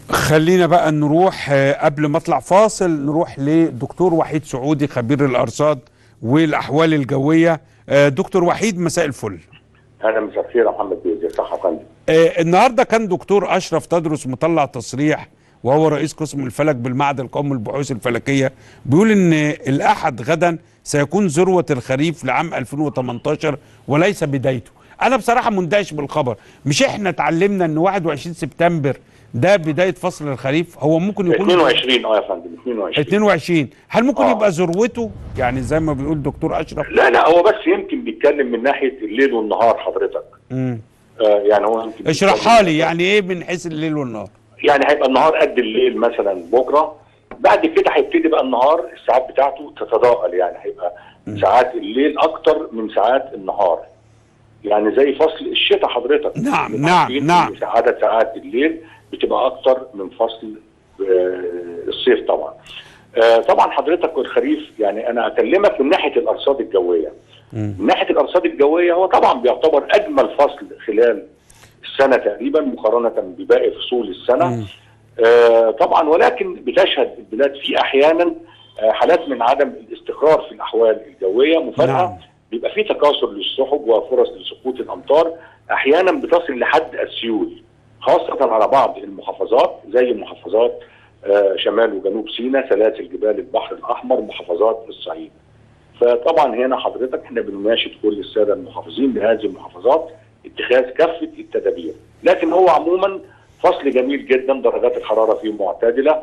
خلينا بقى نروح آه، قبل ما اطلع فاصل نروح لدكتور وحيد سعودي خبير الارصاد والاحوال الجويه آه، دكتور وحيد مساء الفل اهلا مساء الخير يا محمد بيه صح يا فندم آه، النهارده كان دكتور اشرف تدرس مطلع تصريح وهو رئيس قسم الفلك بالمعهد القومي للبحوث الفلكيه بيقول ان الاحد غدا سيكون ذروه الخريف لعام 2018 وليس بدايته انا بصراحه مندهش بالخبر مش احنا اتعلمنا ان 21 سبتمبر ده بدايه فصل الخريف هو ممكن يكون 22 اه يا فندم 22 22 هل ممكن آه. يبقى ذروته يعني زي ما بيقول دكتور اشرف لا لا هو بس يمكن بيتكلم من ناحيه الليل والنهار حضرتك امم آه يعني هو يمكن اشرحها بيتكلم- لي يعني ايه من حيث الليل والنهار يعني هيبقى النهار قد الليل مثلا بكره بعد كده هيبتدي بقى النهار الساعات بتاعته تتضاءل يعني هيبقى ساعات الليل اكتر من ساعات النهار يعني زي فصل الشتاء حضرتك نعم، بنبقى نعم، عارفين نعم. إن عدد ساعات الليل بتبقى اكتر من فصل آه، الصيف طبعا آه، طبعا حضرتك والخريف يعني انا اكلمك من ناحيه الارصاد الجويه من ناحيه الارصاد الجويه هو طبعا بيعتبر اجمل فصل خلال السنه تقريبا مقارنه بباقي فصول السنه آه طبعا ولكن بتشهد البلاد في احيانا آه حالات من عدم الاستقرار في الاحوال الجويه مفاجاه نعم. نعم. بيبقى في تكاثر للسحب وفرص لسقوط الامطار احيانا بتصل لحد السيول خاصه على بعض المحافظات زي محافظات آه شمال وجنوب سيناء سلاسل جبال البحر الاحمر محافظات الصعيد فطبعا هنا حضرتك احنا بنناشد كل الساده المحافظين بهذه المحافظات اتخاذ كافه التدابير لكن هو عموما فصل جميل جدا درجات الحراره فيه معتدله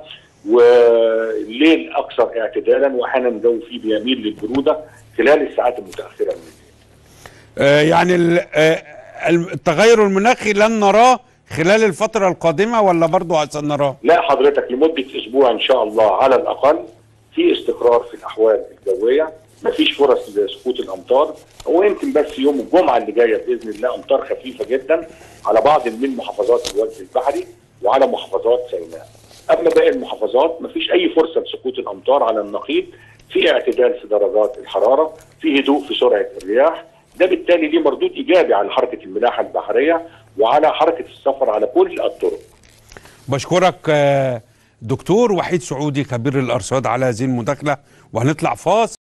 والليل اكثر اعتدالا واحيانا الجو فيه بيميل للبروده خلال الساعات المتاخره من الليل آه يعني ال- آه التغير المناخي لن نراه خلال الفترة القادمة ولا برضه سنراه؟ لا حضرتك لمده اسبوع ان شاء الله على الاقل في استقرار في الاحوال الجويه مفيش فرص لسقوط الامطار هو يمكن بس يوم الجمعه اللي جايه باذن الله امطار خفيفه جدا على بعض من محافظات الوجه البحري وعلى محافظات سيناء اما باقي المحافظات مفيش اي فرصه لسقوط الامطار على النقيض في اعتدال في درجات الحراره في هدوء في سرعه الرياح ده بالتالي ليه مردود ايجابي على حركه الملاحه البحريه وعلى حركه السفر على كل الطرق بشكرك آه، دكتور وحيد سعودي خبير الأرصاد على هذه المداخلة وهنطلع فاصل